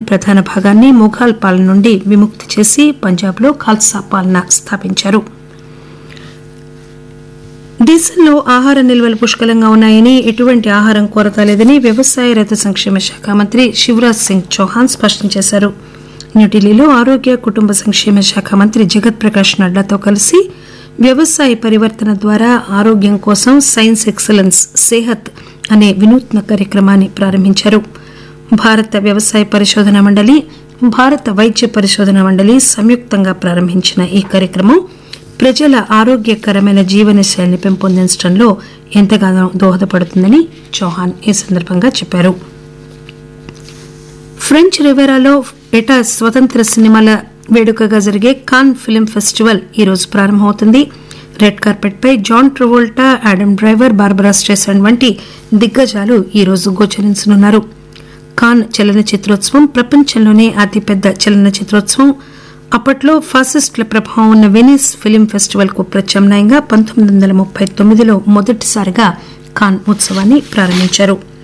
ప్రధాన భాగాన్ని మొఘాల్ పాలన నుండి విముక్తి చేసి పంజాబ్లో ఖాల్సా పాలన స్థాపించారు దేశంలో ఆహార నిల్వలు పుష్కలంగా ఉన్నాయని ఎటువంటి ఆహారం కొరత లేదని వ్యవసాయ రైతు సంక్షేమ శాఖ మంత్రి శివరాజ్ సింగ్ చౌహాన్ స్పష్టం చేశారు న్యూఢిల్లీలో ఆరోగ్య కుటుంబ సంక్షేమ శాఖ మంత్రి జగత్ ప్రకాష్ నడ్డాతో కలిసి వ్యవసాయ పరివర్తన ద్వారా ఆరోగ్యం కోసం సైన్స్ ఎక్సలెన్స్ సేహత్ అనే వినూత్న కార్యక్రమాన్ని ప్రారంభించారు భారత వ్యవసాయ పరిశోధన మండలి భారత వైద్య పరిశోధన మండలి సంయుక్తంగా ప్రారంభించిన ఈ కార్యక్రమం ప్రజల ఆరోగ్యకరమైన జీవన శైలిని పెంపొందించడంలో ఎంతగానో దోహదపడుతుందని చౌహాన్ ఈ సందర్భంగా చెప్పారు ఫ్రెంచ్ రివేరాలో ఎటా స్వతంత్ర సినిమాల వేడుకగా జరిగే కాన్ ఫిల్మ్ ఫెస్టివల్ ఈరోజు ప్రారంభమవుతుంది రెడ్ కార్పెట్ పై John Travolta Adam Driver Barbra Streisand వంటి దిగ్గజాలు ఈరోజు గోచరించనున్నారు కాన్ చలన చిత్రోత్సవం ప్రపంచంలోనే అతిపెద్ద చలన చిత్రోత్సవం అప్పట్లో ఫాసిస్టుల ప్రభావం ఉన్న వెనిస్ ఫిలిం ఫెస్టివల్ కు ప్రత్యామ్నాయంగా పంతొమ్మిది వందల ముప్పై తొమ్మిదిలో మొదటిసారిగా కాన్ ఉత్సవాన్ని ప్రారంభించారు